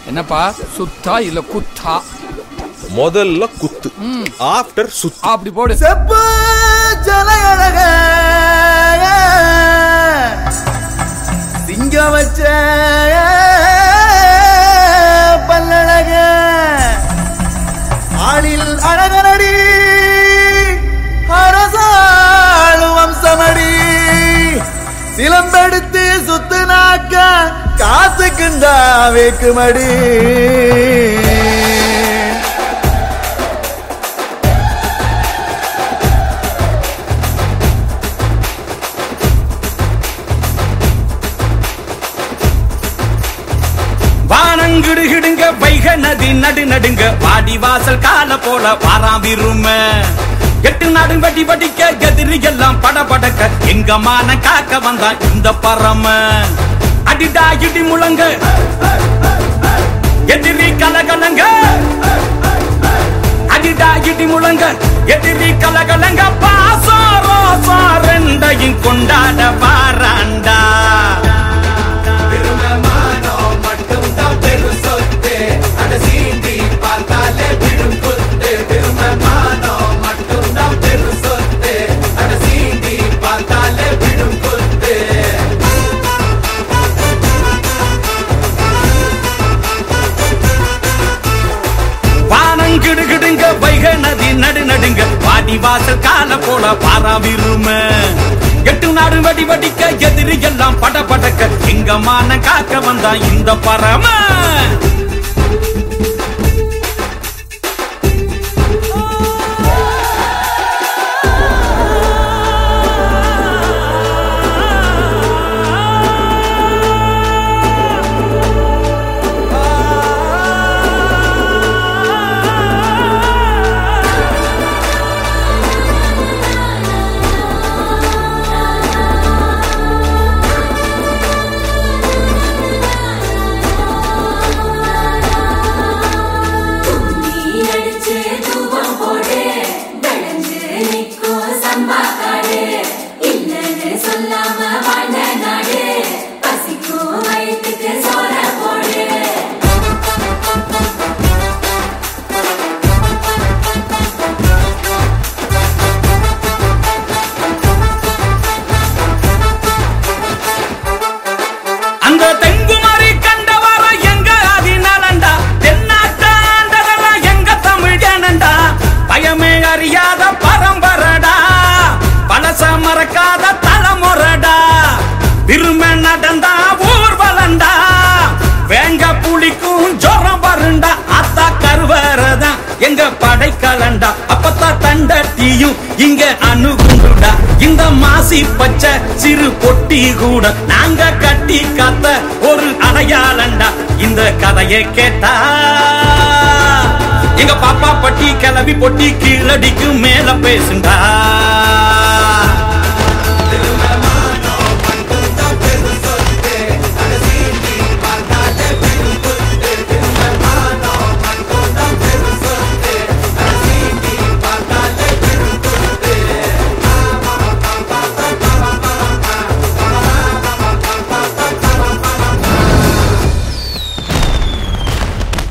என்னப்பா சுத்தா இல்ல குத்தா முதல்ல குத்து ஆஃப்டர் சுத்து அப்படி போடு செப்பு ஜலையழக சிங்க வச்ச பல்லழக ஆளில் அழகனடி அரசாளு வம்சமடி சிலம்பெடுத்து சுத்துனாக்க காத்துக்குண்டா வேக்குமடி வானங்கிடுகிடுங்க வைக நதி நடு நடுங்க வாடி வாசல் கால போல வாராம் விரும்ப எட்டு நாடு வெட்டி வடிக்க எதிரி எல்லாம் பட படக்க எங்க மான காக்க வந்தா இந்த பரம அடிடா இடி முழங்க எதிரி கலகலங்க அடிடா இடி முழங்க எதிரி கலகலங்க பாசம் ரோசம் ரெண்டையும் கொண்டாட பாராண்டா வானங்கிடுகிடுங்க வைக நதி நடு நடுங்க வாடி வாசல் கால போல பாரா விரும எட்டு நாடு வடி வடிக்க எதிரி எல்லாம் பட படக்க எங்க மான காக்க வந்தா இந்த பரம நீ அடிச்சு தூவம் போடு விளைஞ்சு நிற்கும் சம்பா காடு இல்லைன்னு சொல்லாம வாழ்ந்த நாடு பசிக்கும் வயிற்றுக்கு சோற போடு அந்த தெங்குமரி கண்டவர எங்க அதிநலண்டா தென்னாட்டாண்டதெல்லாம் எங்க தமிழ் ஜனண்டா பயமே அறியாத பரம்பரடா பழச மறக்காத தலைமுறடா திரும்ப நடந்தா ஊர்வலண்டா வேங்க புளிக்கும் ஜோரம் வருண்டா அத்தா கருவறதான் எங்க படைக்கலண்டா அப்பத்தான் தண்டட்டியும் இங்க அணுகுண்டுடா இந்த மாசி பச்சை சிறு பொட்டி கூட நாங்க கட்டி காத்த ஒரு அடையாளண்டா இந்த கதையை கேட்டா எங்க பாப்பா பட்டி கிளவி பொட்டி கீழடிக்கு மேல பேசுண்டா